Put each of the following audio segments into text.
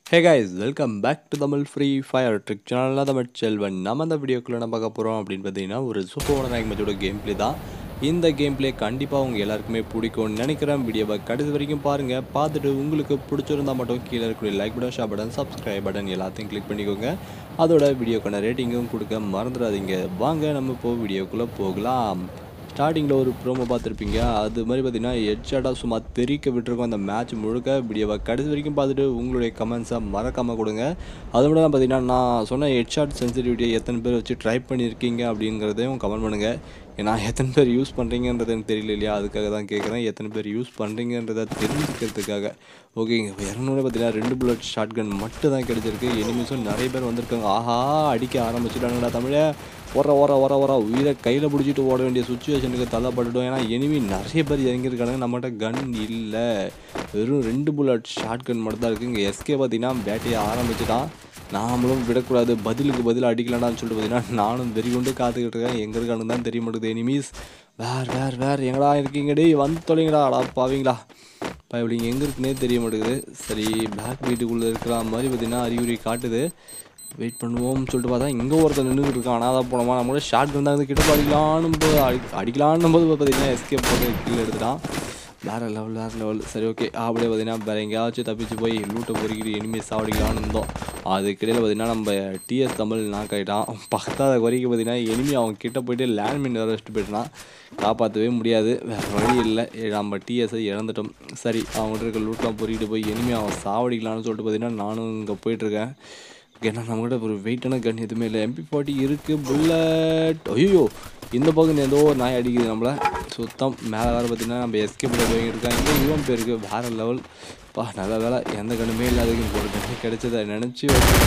Hey guys welcome back to Tamil free fire trick சேனலில் தமிழ் செல்வன் நம்ம அந்த வீடியோக்குள்ளே நம்ம பார்க்க போகிறோம் அப்படின்னு பார்த்தீங்கன்னா ஒரு சூப்பரான ரேங்க் மேட்சோட கேம் ப்ளே தான் இந்த கேம் ப்ளே கண்டிப்பாக உங்கள் எல்லாருக்குமே பிடிக்கும்னு நினைக்கிறேன் வீடியோவை கடைசி வரைக்கும் பாருங்கள் பார்த்துட்டு உங்களுக்கு பிடிச்சிருந்தா மட்டும் கீழே இருக்கக்கூடிய like button share button subscribe button எல்லாத்தையும் கிளிக் பண்ணிக்கோங்க அதோட வீடியோக்கான ரேட்டிங்கும் கொடுக்க மறந்துடாதீங்க வாங்க நம்ம இப்போ வீடியோக்குள்ளே போகலாம் ஸ்டார்டிங்கில் ஒரு ப்ரோமோ பார்த்துருப்பீங்க அது மாதிரி பார்த்தீங்கன்னா ஹெட்ஷாட்டாக சும்மா தெறிக்க விட்டுருக்கோம் அந்த மேட்ச் முழுக்க வீடியோவை கடைசி வரைக்கும் பார்த்துட்டு உங்களுடைய கமெண்ட்ஸை மறக்காமல் கொடுங்க அது மட்டும் தான் பார்த்தீங்கன்னா நான் சொன்ன ஹெட்ஷாட் சென்சிட்டிவிட்டியை எத்தனை பேர் வச்சு ட்ரை பண்ணியிருக்கீங்க அப்படிங்கிறதையும் கமெண்ட் பண்ணுங்கள் ஏன்னா எத்தனை பேர் யூஸ் பண்ணுறீங்கன்றது எனக்கு தெரியல இல்லையா அதுக்காக தான் கேட்குறேன் எத்தனை பேர் யூஸ் பண்ணுறீங்கன்றதை தெரிஞ்சுக்கிறதுக்காக ஓகேங்க இரநூறு பார்த்தீங்கன்னா ரெண்டு புல்லட் ஷார்ட் கன் மட்டும் தான் கிடச்சிருக்கு எனிமிஸும் நிறைய பேர் வந்திருக்காங்க ஆஹா அடிக்க ஆரம்பிச்சுட்டாங்கடா தமிழே ஓர ஓர ஓர ஓர உயிரை கையில் பிடிச்சிட்டு ஓட வேண்டிய சுச்சுவேஷனுக்கு தள்ளப்பட்டுட்டோம் ஏன்னா எனிமி நிறைய பேர் இறங்கியிருக்காங்க நம்மகிட்ட கன் இல்லை வெறும் ரெண்டு புல்லட் ஷார்ட் கன் மட்டும் தான் இருக்குது இங்கே எஸ்கே பார்த்தீங்கன்னா பேட்டையை ஆரம்பிச்சுட்டான் நாமளும் விடக்கூடாது பதிலுக்கு பதில் அடிக்கலாம்னு சொல்லிட்டு பார்த்தீங்கன்னா நானும் வெறி கொண்டு காத்துக்கிட்டு இருக்கேன் எங்கே இருக்கானு தான் தெரிய மாட்டேங்குது எனிமீஸ் வேர் வேர் வேர் எங்கடா இருக்கீங்க டேய் வந்து தொலைங்கடா அடா பாவீங்களா இப்போ இப்படி எங்கே இருக்குன்னே தெரிய மாட்டேங்குது சரி பிளாக் வீட்டுக்குள்ளே இருக்கிற மாதிரி பார்த்தீங்கன்னா அறிகுறி காட்டுது வெயிட் பண்ணுவோம்னு சொல்லிட்டு பார்த்தா இங்கே ஒருத்தர் நின்றுட்டு இருக்கான் அனாதா போனோமா நம்மளோட ஷார்ட் இருந்தால் வந்து கிட்ட அடிக்கலான்னு போது அடி அடிக்கலான்னும் போது பார்த்தீங்கன்னா எஸ்கேப் போட்டு கீழே எடுத்துட்டான் வேறு லெவல் வேறு லெவல் சரி ஓகே அப்படியே பார்த்தீங்கன்னா வேறு எங்கேயாச்சும் தப்பிச்சு போய் லூட்டை பொறுக்கிட்டு இனிமேல் சாவடிக்கலான்னு இருந்தோம் அதுக்கிடையில் பார்த்தீங்கன்னா நம்ம டிஎஸ் தமிழ் நாக் ஆகிட்டான் பக்கத்தாத வரைக்கும் பார்த்தீங்கன்னா இனிமே அவன் கிட்ட போயிட்டு லேண்ட்மின் வேறு வச்சுட்டு போயிட்டான் காப்பாற்றவே முடியாது வேறு வழி இல்லை நம்ம டிஎஸ்ஐ இழந்துட்டோம் சரி அவங்ககிட்ட இருக்க லூட்லாம் பொறுக்கிட்டு போய் இனிமேல் அவன் சாவடிக்கலான்னு சொல்லிட்டு பார்த்தீங்கன்னா நானும் இங்கே போயிட்டுருக்கேன் ஏன்னா நம்மகிட்ட ஒரு வெயிட்டான கன் எதுவுமே இல்லை எம்பி ஃபார்ட்டி இருக்குது புல்லட் ஐயோ இந்த பக்கம் ஏதோ ஒரு நாய் அடிக்குது நம்மளை சுத்தம் மேலே வேறு பார்த்தீங்கன்னா நம்ம எஸ்கே பண்ணி போயிருக்கான் இங்கே யுவன் பேருக்கு வேறு லெவல் பா நல்ல வேலை எந்த கண்ணுமே இல்லாததுக்கு ஒரு கண்ணு கிடைச்சதை நினச்சி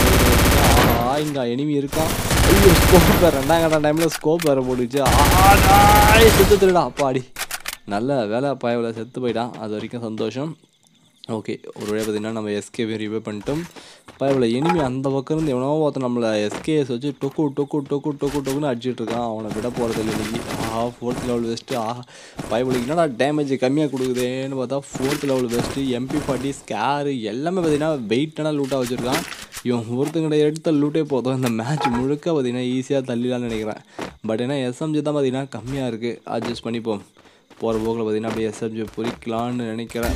ஆஹா இங்கே எனிமி இருக்கான் ஐயோ ஸ்கோப் வேறு ரெண்டாம் கட்ட டைமில் ஸ்கோப் வேறு போட்டுச்சு ஆஹா செத்து திருடா அப்பாடி நல்ல வேலை பயவில் செத்து போயிட்டான் அது வரைக்கும் சந்தோஷம் ஓகே ஒரு வழியாக பார்த்தீங்கன்னா நம்ம எஸ்கேவே ரிவே பண்ணிட்டோம் பயவில் எனிமி அந்த பக்கம் இருந்து எவனோ ஒருத்தன் நம்மளை எஸ்கேஎஸ் வச்சு டொக்கு டொக்கு டொக்கு டொக்கு டொக்குன்னு அடிச்சிட்டு இருக்கான் அவனை விட போகிறது இல்லை இன்னைக்கு ஆஹா ஃபோர்த் லெவல் வெஸ்ட்டு ஆஹா பயவில் என்னடா டேமேஜ் கம்மியாக கொடுக்குதேன்னு பார்த்தா fourth level vest MP forty scar எல்லாமே பார்த்தீங்கன்னா வெயிட்டான லூட்டாக வச்சுருக்கான் இவன் ஒருத்தங்கிட்ட எடுத்த லூட்டே போதும் இந்த மேட்ச் முழுக்க பார்த்தீங்கன்னா ஈஸியாக தள்ளிடலான்னு நினைக்கிறேன் பட் ஏன்னா எஸ்எம்ஜி தான் பார்த்தீங்கன்னா கம்மியாக இருக்குது அட்ஜஸ்ட் பண்ணிப்போம் போகிற போக்கில் பார்த்தீங்கன்னா அப்படியே எஸ்எம்ஜி பொறிக்கலான்னு நினைக்கிறேன்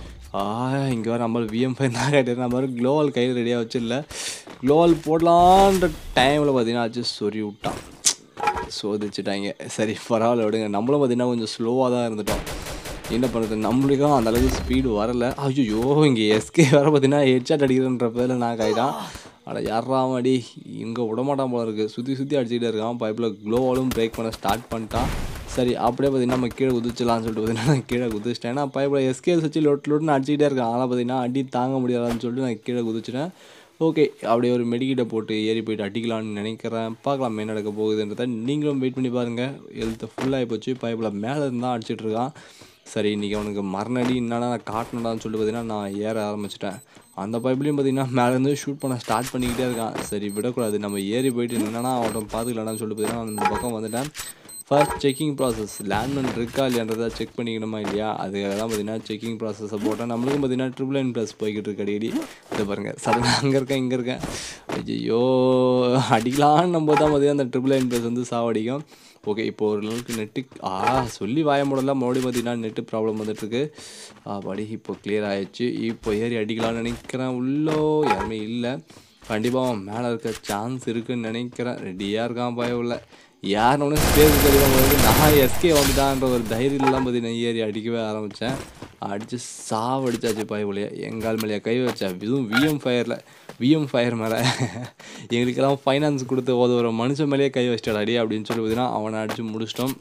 ஆ இங்கே வர நம்ம விஎம் ஃபைவ் தான் கேட்டு நம்ம க்ளோவல் கையில் ரெடியாக வச்சிடல க்ளோவல் போடலான்ற டைமில் பார்த்தீங்கன்னா ஆச்சு சொறி விட்டான் சோதிச்சுட்டாங்க சரி பரவாயில்ல விடுங்க நம்மளும் பார்த்தீங்கன்னா கொஞ்சம் ஸ்லோவாக தான் இருந்துட்டோம் என்ன பண்ணுறது நம்மளுக்கும் அந்த அளவுக்கு ஸ்பீடு வரல ஐயோ இங்கே எஸ்கே வர பார்த்தீங்கன்னா ஹெட்ஷாட் அடிக்கிறன்ற பேரில் நான் ஆகிட்டான் ஆனால் யாராம் அடி இங்கே விடமாட்டான் போல இருக்குது சுற்றி சுற்றி அடிச்சுக்கிட்டே இருக்கான் பைப்பில் க்ளோவாலும் பிரேக் பண்ண ஸ்டார்ட் பண்ணிட்டான் சரி அப்படியே பார்த்தீங்கன்னா நம்ம கீழே குதிச்சலாம்னு சொல்லிட்டு பார்த்தீங்கன்னா நான் கீழே குதிச்சிட்டேன் ஏன்னா பைப்பில் எஸ்கேஸ் வச்சு லொட்டு லொட்டுன்னு அடிச்சுக்கிட்டே இருக்கான் அதனால் பார்த்தீங்கன்னா அடி தாங்க முடியாதான்னு சொல்லிட்டு நான் கீழே குதிச்சிட்டேன் ஓகே அப்படியே ஒரு மெடிக்கிட்ட போட்டு ஏறி போயிட்டு அடிக்கலாம்னு நினைக்கிறேன் பார்க்கலாம் என்ன நடக்க போகுதுன்றத நீங்களும் வெயிட் பண்ணி பாருங்கள் ஹெல்த்து ஃபுல்லாகி போச்சு பைப்பில் மேலே இருந்தால் அடிச்சிட்டு இருக்கான் சரி இன்றைக்கி அவனுக்கு மரணடி என்னன்னா நான் காட்டணுடான்னு சொல்லிட்டு பார்த்தீங்கன்னா நான் ஏற ஆரம்பிச்சிட்டேன் அந்த பைப்லேயும் பார்த்தீங்கன்னா மேலேருந்து ஷூட் பண்ண ஸ்டார்ட் பண்ணிக்கிட்டே இருக்கான் சரி விடக்கூடாது நம்ம ஏறி போயிட்டு என்னன்னா அவன் பார்த்துக்கலான்னு சொல்லிட்டு பார்த்தீங்கன்னா அந்த பக்கம் வந்துட்டேன் ஃபர்ஸ்ட் செக்கிங் ப்ராசஸ் லேண்ட்மெண்ட் இருக்கா இல்லையான்றதை செக் பண்ணிக்கணுமா இல்லையா அதுக்காக தான் பார்த்தீங்கன்னா செக்கிங் ப்ராசஸை போட்டேன் நம்மளுக்கும் பார்த்தீங்கன்னா ட்ரிபிள் நைன் ப்ளஸ் போய்கிட்டு இருக்கு அடிக்கடி இதை பாருங்கள் சடனாக அங்கே இருக்கேன் இங்கே இருக்கேன் ஐயோ அடிக்கலான்னு நம்ம தான் பார்த்தீங்கன்னா அந்த ட்ரிபிள் நைன் ப்ளஸ் வந்து சாவடிக்கும் ஓகே இப்போ ஓரளவுக்கு நெட்டு ஆ சொல்லி வாய முடல மறுபடியும் பார்த்தீங்கன்னா நெட்டு ப்ராப்ளம் வந்துட்டுருக்கு படி இப்போ கிளியர் ஆயிடுச்சு இப்போ ஏறி அடிக்கலாம்னு நினைக்கிறேன் உள்ளோ யாருமே இல்லை கண்டிப்பாக மேலே இருக்க சான்ஸ் இருக்குன்னு நினைக்கிறேன் ரெடியாக இருக்கான் பயம் இல்லை யாருன்னு ஸ்பேஸ் தெரியாமல் நான் எஸ்கே வந்துட்டான்ற ஒரு தைரியம்லாம் பார்த்தீங்கன்னா ஏறி அடிக்கவே ஆரம்பித்தேன் அடித்து சாவடிச்சாச்சு பயவுலையே எங்கால் மேலேயே கை வச்சா இதுவும் விஎம் ஃபயரில் விஎம் ஃபயர் மேலே எங்களுக்கெல்லாம் ஃபைனான்ஸ் கொடுத்து ஒரு மனுஷன் மேலேயே கை வச்சிட்டாடி அடி அப்படின்னு சொல்லி பார்த்தீங்கன்னா அவனை அடித்து முடிச்சிட்டோம்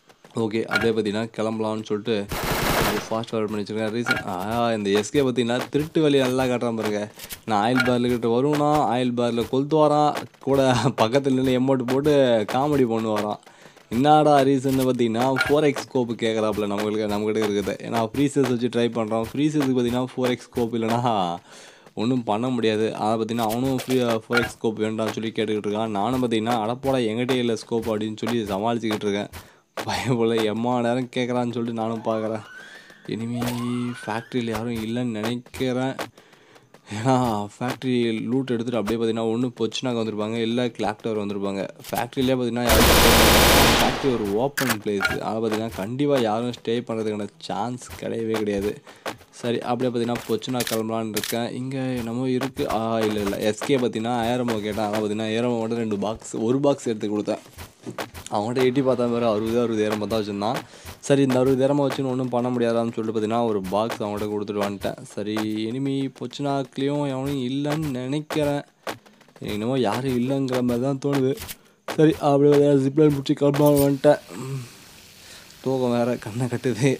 ஓகே அப்படியே பார்த்தீங்கன்னா கிளம்பலாம்னு சொல்லிட்டு ஃபாஸ்ட் ஃபார்வர்ட் பண்ணி வச்சுருக்கேன் ரீசன் ஆ இந்த எஸ்கே பார்த்தீங்கன்னா திருட்டு வழி நல்லா காட்டுறான் பாருங்க நான் ஆயில் பாரில் கிட்ட வருவேனா ஆயில் பாரில் கொளுத்து வரான் கூட பக்கத்தில் நின்று எமௌண்ட் போட்டு காமெடி பண்ணு வரான் என்னடா ரீசன் பார்த்தீங்கன்னா ஃபோர் எக்ஸ் ஸ்கோப்பு கேட்குறாப்புல நம்மளுக்கு நம்மகிட்ட இருக்குது ஏன்னா ஃப்ரீசர்ஸ் வச்சு ட்ரை பண்ணுறோம் ஃப்ரீசர்ஸுக்கு பார்த்தீங்கன்னா ஃபோர் எக்ஸ் ஸ்கோப் இல்லைனா ஒன்றும் பண்ண முடியாது அதை பார்த்தீங்கன்னா அவனும் ஃப்ரீ ஃபோர் எக்ஸ் ஸ்கோப் வேண்டாம்னு சொல்லி கேட்டுக்கிட்டு இருக்கான் நானும் பார்த்தீங்கன்னா அடப்போட எங்கிட்டே இல்லை ஸ்கோப் அப்படின்னு சொல்லி சமாளிச்சுக்கிட்டு இருக்கேன் பயம் போல் எம்மா நேரம் கேட்குறான்னு சொல்லிட்டு நானும் பார்க்குறேன் இனிமே ஃபேக்ட்ரியில் யாரும் இல்லைன்னு நினைக்கிறேன் ஏன்னா ஃபேக்ட்ரி லூட் எடுத்துகிட்டு அப்படியே பார்த்தீங்கன்னா ஒன்று பொச்சுனாக்க வந்திருப்பாங்க இல்லை கிளாக் டவர் வந்திருப்பாங்க ஃபேக்ட்ரியிலே பார்த்தீங்கன்னா யாரும் ஃபேக்ட்ரி ஒரு ஓப்பன் பிளேஸ் ஆனால் பார்த்தீங்கன்னா கண்டிப்பாக யாரும் ஸ்டே பண்ணுறதுக்கான சான்ஸ் கிடையவே கிடையாது சரி அப்படியே பார்த்தீங்கன்னா பொச்சுனா கிளம்பலான்னு இருக்கேன் இங்கே என்னமோ இருக்குது ஆ இல்லை இல்லை எஸ்கே பார்த்தீங்கன்னா ஏரமோ கேட்டேன் ஆனால் பார்த்தீங்கன்னா ஏரமோ மட்டும் ரெண்டு பாக்ஸ் ஒரு பாக்ஸ் எடுத்து கொடுத்தேன் அவங்கள்ட்ட எட்டி பார்த்தா வேறு அறுபது அறுபதாயிரம் தான் வச்சுருந்தான் சரி இந்த அறுபதாயிரமா வச்சுன்னு ஒன்றும் பண்ண முடியாதான்னு சொல்லிட்டு பார்த்தீங்கன்னா ஒரு பாக்ஸ் அவங்கள்ட்ட கொடுத்துட்டு வந்துட்டேன் சரி இனிமே பொச்சுனாக்லேயும் எவனும் இல்லைன்னு நினைக்கிறேன் என்னமோ யாரும் இல்லைங்கிற மாதிரி தான் தோணுது சரி அப்படியே ஜிப்லைன் பிடிச்சி கிளம்பலாம் வந்துட்டேன் உம். தூக்கம் வேறு கண்ணை கட்டுது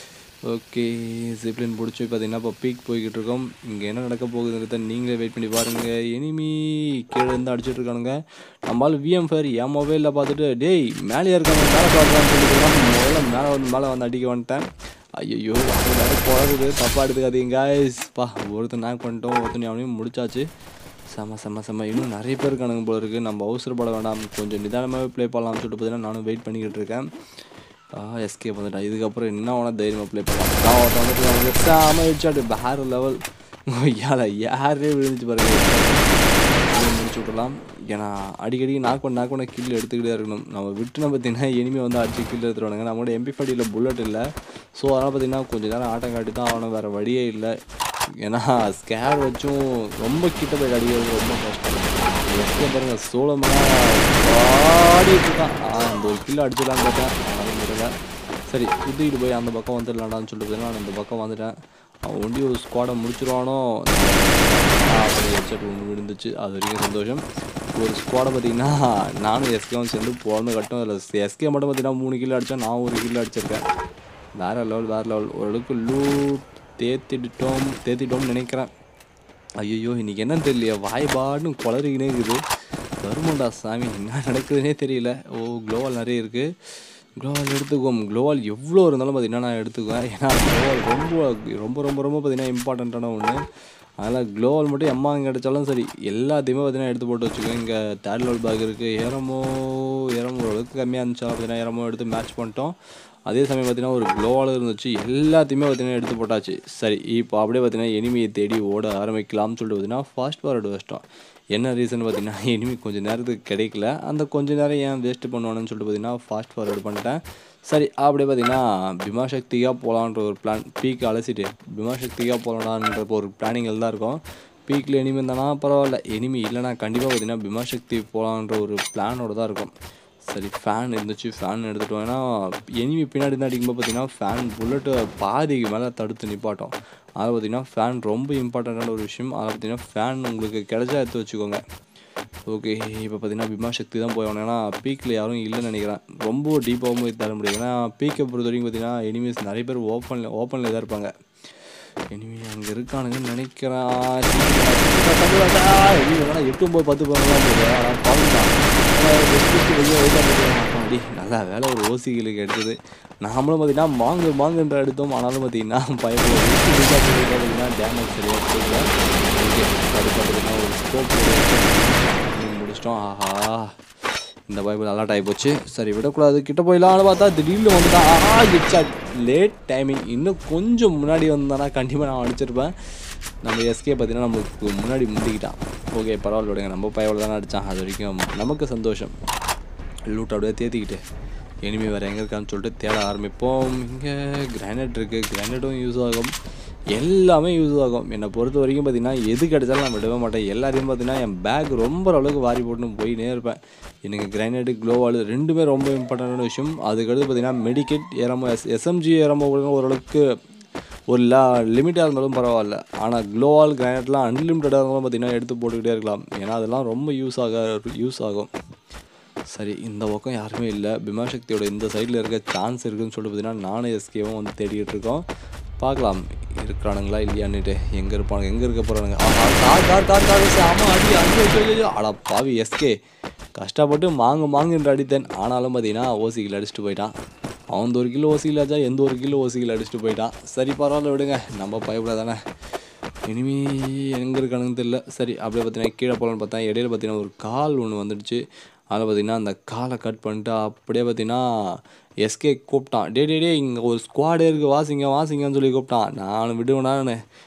ஓகே ஜிப்லைன் பிடிச்சி பார்த்தீங்கன்னா இப்போ பீக் போய்கிட்டு இருக்கோம் இங்கே என்ன நடக்க போகுதுன்றத நீங்களே வெயிட் பண்ணி பாருங்கள் எனிமி கீழே இருந்து அடிச்சிட்டு இருக்கானுங்க நம்மளால் விஎம் ஃபேர் என் மொபைலில் பார்த்துட்டு டேய் மேலே இருக்காங்க மேலே பார்க்கலான்னு சொல்லிட்டு முதல்ல மேலே வந்து மேலே வந்து அடிக்க வந்துட்டேன் ஐயோ அது வேறு குழகுது தப்பாக எடுத்துக்காதீங்க guys. பா ஒருத்தன் நாக் பண்ணிட்டோம் ஒருத்தன் அவனையும் முடிச்சாச்சு செம்ம செம்ம செம்ம இன்னும் நிறைய பேர் இருக்கானுங்க போல இருக்குது நம்ம அவசரப்பட வேண்டாம் கொஞ்சம் நிதானமாகவே ப்ளே பண்ணலாம்னு சொல்லிட்டு பார்த்தீங்கன்னா நானும் வெயிட் பண்ணிக்கிட்டு இருக்கேன் ஆ எஸ்கே வந்துட்டேன் இதுக்கப்புறம் என்ன வேணால் தைரியமாக ப்ளே பண்ணலாம் நான் ஒருத்தன் வந்துட்டு அவனுக்கு செம்ம ஹெட்ஷாட் வேறு லெவல் யார யாரே விழுந்துச்சு பாருங்க இதை முடிச்சு விட்றலாம் ஏன்னா அடிக்கடி நாக் பண்ண நாக் பண்ண கில் எடுத்துக்கிட்டே இருக்கணும் நம்ம விட்டுனா பார்த்தீங்கன்னா இனிமேல் வந்து அடிச்சு கில் எடுத்துருவானுங்க நம்மளோட எம்பி ஃபடியில் புல்லட் இல்லை ஸோ அதனால் பார்த்தீங்கன்னா கொஞ்ச நேரம் ஆட்டம் காட்டி தான் ஆகணும் வேறு வழியே இல்லை ஏன்னா ஸ்கேர் வச்சும் ரொம்ப கிட்ட போய் அடிக்கிறது ரொம்ப கஷ்டம் எஸ்கே பாருங்க சோளமெல்லாம் பாடிட்டு இருக்கான் ஆ இந்த ஒரு கில் அடிச்சிடலான்னு பார்த்தேன் ஆனாலும் முடியல சரி சுற்றிக்கிட்டு போய் அந்த பக்கம் வந்துடலாம்டான்னு சொல்லிட்டு நான் இந்த பக்கம் வந்துட்டேன் அவன் ஒண்டி ஒரு ஸ்குவாடை முடிச்சிருவானோ அப்படி ஹெட்செட் ஒன்று விழுந்துச்சு அது வரைக்கும் சந்தோஷம் ஒரு ஸ்குவாடை பார்த்தீங்கன்னா நானும் எஸ்கேவும் சேர்ந்து பிறந்து கட்டும் அதில் எஸ்கே மட்டும் பார்த்தீங்கன்னா மூணு கிலோ அடித்தா நான் ஒரு கிலோ அடிச்சிருக்கேன் வேறு லெவல் வேறு லெவல் ஓரளவுக்கு லூட் தேத்திட்டோம் தேத்திட்டோம்னு நினைக்கிறேன் ஐயோ இன்னைக்கு என்னன்னு தெரியலையே வாய்பாடுன்னு குளறிக்கினே இருக்குது வருமாண்டா சாமி என்ன நடக்குதுன்னே தெரியல ஓ க்ளோவால் நிறைய இருக்குது க்ளோவால் எடுத்துக்குவோம் க்ளோவால் எவ்வளோ இருந்தாலும் பார்த்தீங்கன்னா நான் எடுத்துக்குவேன் ஏன்னா க்ளோவால் ரொம்ப ரொம்ப ரொம்ப ரொம்ப பார்த்தீங்கன்னா இம்பார்ட்டண்ட்டான ஒன்று அதனால் க்ளோவால் மட்டும் எம்மா இங்கே கிடைச்சாலும் சரி எல்லாத்தையுமே பார்த்தீங்கன்னா எடுத்து போட்டு வச்சுக்கோங்க இங்கே தேர்ட் லெவல் பேக் இருக்குது ஏரமோ ஏரமோ ஓரளவுக்கு கம்மியாக இருந்துச்சா பார்த்தீங்கன்னா ஏரமோ எடுத்து மேட்ச் பண்ணிட்டோம் அதே சமயம் பார்த்தீங்கன்னா ஒரு க்ளோவால் இருந்துச்சு எல்லாத்தையுமே பார்த்தீங்கன்னா எடுத்து போட்டாச்சு சரி இப்போ அப்படியே பார்த்தீங்கன்னா எனிமியை தேடி ஓட ஆரம்பிக்கலாம்னு சொல்லிட்டு பார்த்தீங்கன்னா ஃபாஸ்ட் ஃபார்வர்டு வச்சிட்டோம் என்ன ரீசன் பார்த்தீங்கன்னா எனிமி கொஞ்சம் நேரத்துக்கு கிடைக்கல அந்த கொஞ்ச நேரம் ஏன் வேஸ்ட் பண்ணுவானுன்னு சொல்லிட்டு பார்த்தீங்கன்னா ஃபாஸ்ட் ஃபார்வர்டு பண்ணிட்டேன் சரி அப்படியே பார்த்தீங்கன்னா பிமாசக்தியாக போகலான்ற ஒரு பிளான் பீக் அலசிட்டு பிமாசக்தியாக போகலான்ற ஒரு பிளானிங்கில் தான் இருக்கும் பீக்கில் எனிமி இருந்தானா பரவாயில்ல எனிமி இல்லைனா கண்டிப்பாக பார்த்தீங்கன்னா பிமாசக்தி போகலான்ற ஒரு பிளானோட தான் இருக்கும் சரி ஃபேன் இருந்துச்சு ஃபேன் எடுத்துகிட்டு ஏன்னா எனிமி பின்னாடி தான் அடிக்கும்போது பார்த்தீங்கன்னா ஃபேன் புல்லட்டு பாதிக்கு மேலே தடுத்து நிப்பாட்டும் அதை பார்த்தீங்கன்னா ஃபேன் ரொம்ப இம்பார்ட்டண்ட்டான ஒரு விஷயம் அதை பார்த்தீங்கன்னா ஃபேன் உங்களுக்கு கிடைச்சா எடுத்து வச்சுக்கோங்க ஓகே இப்போ பார்த்தீங்கன்னா பிமா சக்தி தான் போய் ஏன்னா பீக்கில் யாரும் இல்லைன்னு நினைக்கிறேன் ரொம்ப டீப்பாகவும் போய் தர முடியாது ஏன்னா பீக்கை பொறுத்த வரைக்கும் பார்த்தீங்கன்னா எனிமீஸ் நிறைய பேர் ஓப்பனில் ஓப்பனில் தான் இருப்பாங்க எனிமி அங்கே இருக்கானுங்கன்னு நினைக்கிறேன் எட்டு ஒம்பது பத்து பதினெல்லாம் போகுது ஆனால் பாருங்கண்ணா பெஸ்ட் பெஸ்ட் வெளியே அடி நல்லா வேலை ஒரு ஓசிகளுக்கு எடுத்தது நாமளும் பார்த்தீங்கன்னா மாங்கு மாங்குன்ற எடுத்தோம் ஆனாலும் பார்த்தீங்கன்னா பயப்பட பார்த்தீங்கன்னா டேமேஜ் சரியாக போகல ஓகே அது பார்த்தீங்கன்னா ஒரு ஸ்கோப் முடிச்சிட்டோம் ஆஹா இந்த பைபிள் அலர்ட் ஆகி போச்சு சரி விடக்கூடாது கிட்ட போயிடலாம்னு பார்த்தா திடீர்னு வந்துட்டா ஆஹா இட்ஸ் லேட் டைமிங் இன்னும் கொஞ்சம் முன்னாடி வந்தானா கண்டிப்பாக நான் அடிச்சிருப்பேன் நம்ம எஸ்கே பார்த்தீங்கன்னா நமக்கு முன்னாடி முந்திக்கிட்டான் ஓகே பரவாயில்ல விடுங்க நம்ம பையவில் தானே அடித்தான் அது வரைக்கும் நமக்கு சந்தோஷம் லூட் அப்படியே தேத்திக்கிட்டு எனிமி வேறு எங்கே இருக்கான்னு சொல்லிட்டு தேட ஆரம்பிப்போம் இங்கே கிரானைட் இருக்குது கிரானைட்டும் யூஸ் ஆகும் எல்லாமே யூஸ் ஆகும் என்னை பொறுத்த வரைக்கும் பார்த்தீங்கன்னா எது கிடைச்சாலும் நான் விடவே மாட்டேன் எல்லாத்தையும் பார்த்தீங்கன்னா என் பேக் ரொம்ப அளவுக்கு வாரி போட்டுன்னு போயினே இருப்பேன் எனக்கு கிரைனைட்டு க்ளோவால் ரெண்டுமே ரொம்ப இம்பார்ட்டண்டான விஷயம் அதுக்கடுத்து பார்த்தீங்கன்னா மெடிக்கெட் ஏறமோ எஸ் எஸ்எம்ஜி ஏறமோ கூட ஓரளவுக்கு ஒரு லா லிமிட்டாக இருந்தாலும் பரவாயில்ல ஆனால் க்ளோவால் கிரானைட்லாம் அன்லிமிட்டடாக இருந்தாலும் பார்த்தீங்கன்னா எடுத்து போட்டுக்கிட்டே இருக்கலாம் ஏன்னா அதெல்லாம் ரொம்ப யூஸ் ஆக யூஸ் ஆகும் சரி இந்த பக்கம் யாருமே இல்லை பிமாசக்தியோட இந்த சைடில் இருக்க சான்ஸ் இருக்குன்னு சொல்லிட்டு பார்த்தீங்கன்னா நானும் எஸ்கேவும் வந்து தேடிக்கிட்டு இருக்கோம் பார்க்கலாம் இருக்கிறானுங்களா இல்லையான்னுட்டு எங்கே இருப்பானுங்க எங்கே இருக்க போகிறானுங்க கார் கார் கார் கார் ஆமாம் அடி அடி ஐயோ அட பாவி எஸ்கே கஷ்டப்பட்டு மாங்கு மாங்குன்ற அடித்தேன் ஆனாலும் பார்த்தீங்கன்னா ஓசிக்கில் அடிச்சுட்டு போயிட்டான் அவன் ஒரு கிலோ ஓசியில் ஆச்சா எந்த ஒரு கிலோ ஓசியில் அடிச்சுட்டு போயிட்டான் சரி பரவாயில்ல விடுங்க நம்ம பயப்பட தானே இனிமே எங்கே இருக்கானுன்னு தெரியல சரி அப்படியே பார்த்தீங்கன்னா கீழே போகலான்னு பார்த்தா இடையில பார்த்தீங்கன்னா ஒரு கால் ஒன்று வந்துடுச்சு அதில் பார்த்தீங்கன்னா அந்த காலை கட் பண்ணிட்டு அப்படியே பார்த்தீங்கன்னா எஸ்கே கூப்பிட்டான் டே டே டே இங்கே ஒரு ஸ்குவாடே இருக்குது வாசிங்க வாசிங்கன்னு சொல்லி கூப்பிட்டான் நான் விடுவேனான்னு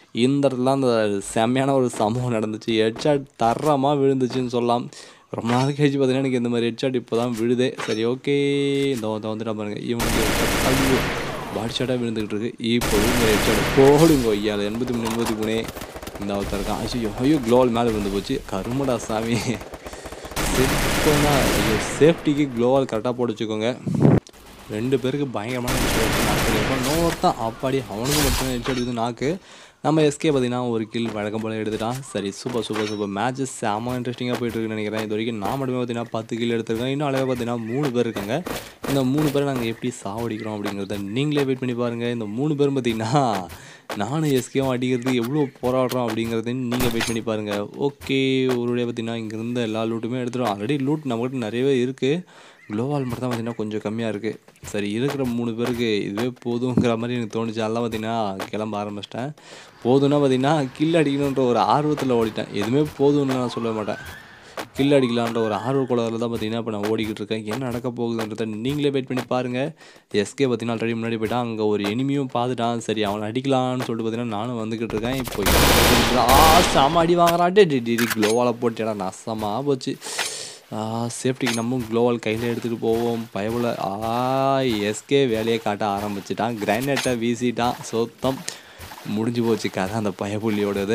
இந்த இடத்துல அந்த செம்மையான ஒரு சம்பவம் நடந்துச்சு ஹெட்ஷாட் தரமாக விழுந்துச்சுன்னு சொல்லலாம் ரொம்ப நாள் கழிச்சு பார்த்தீங்கன்னா எனக்கு இந்த மாதிரி ஹெட்ஷாட் இப்போ தான் விழுதே சரி ஓகே இந்த வந்து வந்துட்டா பாருங்க இவனுக்கு ஐயோ பாடி ஷாட்டாக விழுந்துக்கிட்டு இருக்கு இப்போ இந்த ஹெட்ஷாட் போடுங்க ஐயால எண்பத்தி மூணு எண்பத்தி மூணு இந்த ஒருத்தர் இருக்கான் ஐயோ ஐயோ க்ளோவல் மேலே விழுந்து போச்சு கருமடா சாமி செத்தோன்னா ஐயோ சேஃப்டிக்கு க்ளோவால் கரெக்டாக போட்டு வச்சுக்கோங்க ரெண்டு பேருக்கு பயங்கரமான நாக்கு இன்னொருத்தான் அப்பாடி அவனுக்கு மட்டும் ஹெட் அடிக்குது நாக்கு நம்ம எஸ்கே பார்த்தீங்கன்னா ஒரு கில் வழக்கம் போல் எடுத்துட்டான் சரி சூப்பர் சூப்பர் சூப்பர் மேட்சஸ் செம்ம இன்ட்ரெஸ்டிங்காக போயிட்டு இருக்குன்னு நினைக்கிறேன் இது வரைக்கும் நான் மட்டுமே பார்த்தீங்கன்னா பத்து கில் எடுத்திருக்கேன் இன்னும் அழகாக பார்த்தீங்கன்னா மூணு பேர் இருக்காங்க இந்த மூணு பேரை நாங்கள் எப்படி சாவடிக்கிறோம் அப்படிங்கிறத நீங்களே வெயிட் பண்ணி பாருங்கள் இந்த மூணு பேரும் பார்த்தீங்கன்னா நானும் எஸ்கேவும் அடிக்கிறதுக்கு எவ்வளோ போராடுறோம் அப்படிங்கிறதையும் நீங்கள் வெயிட் பண்ணி பாருங்கள் ஓகே ஒருடைய பார்த்தீங்கன்னா இங்கே இருந்த எல்லா லூட்டுமே எடுத்துடும் ஆல்ரெடி லூட் நம்மகிட்ட நிறையவே இருக்குது க்ளோவால் மட்டும் தான் பார்த்தீங்கன்னா கொஞ்சம் கம்மியாக இருக்குது சரி இருக்கிற மூணு பேருக்கு இதுவே போதுங்கிற மாதிரி எனக்கு தோணுச்சு அதெல்லாம் பார்த்தீங்கன்னா கிளம்ப ஆரம்பிச்சிட்டேன் போதும்னா பார்த்தீங்கன்னா கில் அடிக்கணுன்ற ஒரு ஆர்வத்தில் ஓடிட்டேன் எதுவுமே போதும்னு நான் சொல்ல மாட்டேன் கில் அடிக்கலான்ற ஒரு ஆர்வ குளத்தில் தான் பார்த்தீங்கன்னா இப்போ நான் ஓடிக்கிட்டு இருக்கேன் என்ன நடக்க போகுதுன்றத நீங்களே வெயிட் பண்ணி பாருங்கள் எஸ்கே பார்த்தீங்கன்னா ஆல்ரெடி முன்னாடி போயிட்டான் அங்கே ஒரு எனிமியும் பார்த்துட்டான் சரி அவனை அடிக்கலான்னு சொல்லிட்டு பார்த்தீங்கன்னா நானும் வந்துக்கிட்டு இருக்கேன் இப்போ ஆ செம அடி வாங்குறான்ட்டு டிடி க்ளோவால் போட்டேடா நசமாக போச்சு சேஃப்டிக்கு நம்ம க்ளோவால் கையில் எடுத்துகிட்டு போவோம் பயவில் ஆ எஸ்கே வேலையை காட்ட ஆரம்பிச்சிட்டான் கிரைனேட்டை வீசிட்டான் சொத்தம் முடிஞ்சு போச்சு கதை அந்த பயப்புள்ளியோடது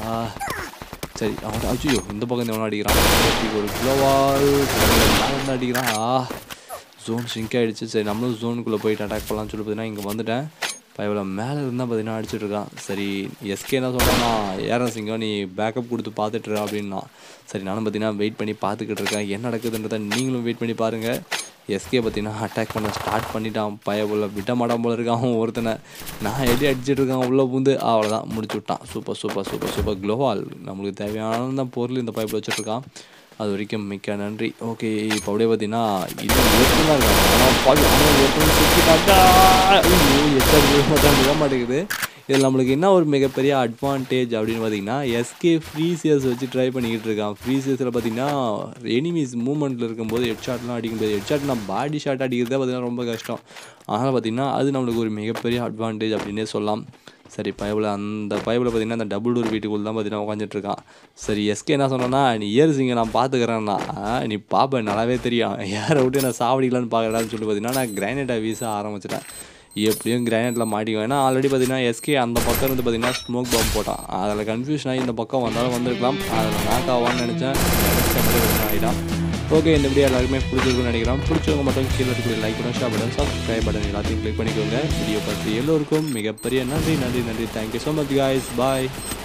சரி அவன் அச்சுயோ இந்த பக்கம் எவனோ அடிக்கிறான் சேஃப்டிக்கு ஒரு க்ளோவால் வந்து அடிக்கிறான் ஆ ஜோன் சிங்க் ஆகிடுச்சு சரி நம்மளும் ஜோனுக்குள்ளே போயிட்டு அட்டாக் பண்ணலாம்னு சொல்லி பார்த்தீங்கன்னா இங்கே வந்துட்டேன் பயவில் மேலே இருந்தால் பார்த்தீங்கன்னா அடிச்சிட்டு இருக்கான் சரி எஸ்கே என்ன சொல்கிறான்னா ஏரன் சிங்கம் நீ பேக்கப் கொடுத்து பார்த்துட்டு அப்படின்னா சரி நானும் பார்த்தீங்கன்னா வெயிட் பண்ணி பார்த்துக்கிட்டு இருக்கேன் என்ன நடக்குதுன்றத நீங்களும் வெயிட் பண்ணி பாருங்கள் எஸ்கே பார்த்தீங்கன்னா அட்டாக் பண்ண ஸ்டார்ட் பண்ணிட்டான் பயபுள்ள விட்ட மாட்டான் போல இருக்கான் அவன் ஒருத்தனை நான் எடி அடிச்சிட்டு இருக்கான் உள்ளே பூந்து அவ்வளோதான் முடிச்சு விட்டான் சூப்பர் சூப்பர் சூப்பர் சூப்பர் க்ளோவால் நம்மளுக்கு தேவையான பொருள் இந்த பைப்பில் வச்சுட்ருக்கான் அது வரைக்கும் மிக்க நன்றி ஓகே இப்போ அப்படியே பார்த்தீங்கன்னா இன்னும் ஒருத்தன் தான் இருக்காங்க ஆனால் பாவி அவன் ஒருத்தன் சுற்றிட்டாக்கா ஐயோ எத்தனை விழ மாட்டான் விழ மாட்டேங்குது இதில் நம்மளுக்கு என்ன ஒரு மிகப்பெரிய அட்வான்டேஜ் அப்படின்னு பார்த்தீங்கன்னா எஸ்கே ஃப்ரீசியர்ஸ் வச்சு ட்ரை பண்ணிக்கிட்டு இருக்கான் ஃப்ரீசியர்ஸில் பார்த்தீங்கன்னா எனிமீஸ் மூமெண்ட்டில் இருக்கும்போது ஹெட் ஷாட்லாம் அடிக்க முடியாது ஹெட் ஷாட் நான் பாடி ஷாட் அடிக்கிறதே பார்த்தீங்கன்னா ரொம்ப கஷ்டம் அதனால் பார்த்தீங்கன்னா அது நம்மளுக்கு ஒரு மிகப்பெரிய அட்வான்டேஜ் அப்படின்னே சொல்லலாம் சரி பயவில் அந்த பயவில் பார்த்தீங்கன்னா அந்த டபுள் டோர் வீட்டுக்குள்ள தான் பார்த்தீங்கன்னா உட்காந்துட்டு இருக்கான் சரி எஸ்கே என்ன சொன்னான்னா நீ ஏர் சிங்க நான் பார்த்துக்கிறேன்னா நீ பாப்ப நல்லாவே தெரியும் யாரை விட்டு நான் சாவடிக்கலான்னு பார்க்கலான்னு சொல்லி பார்த்தீங்கன்னா நான் கிரைனேட்டை வீச ஆரம்பிச்சிட்டேன் எப்படியும் கிரைனேட்டில் மாட்டிக்குவேன் ஏன்னா ஆல்ரெடி பார்த்தீங்கன்னா எஸ்கே அந்த பக்கம் இருந்து பார்த்தீங்கன்னா ஸ்மோக் பாம்பு போட்டான் அதில் கன்ஃபியூஷன் ஆகி இந்த பக்கம் வந்தாலும் வந்திருக்கலாம் அதில் நாக் ஆவான்னு நினச்சேன் நினச்ச மாதிரி ஆகிட்டான் ஓகே இந்த வீடியோ எல்லாருக்குமே பிடிச்சிருக்குன்னு நினைக்கிறோம் பிடிச்சவங்க மட்டும் கீழே இருக்கக்கூடிய like button share button subscribe button எல்லாத்தையும் கிளிக் பண்ணிக்கோங்க வீடியோ பார்த்து எல்லோருக்கும் மிகப்பெரிய நன்றி நன்றி நன்றி தேங்க்யூ ஸோ மச் காய்ஸ் பாய்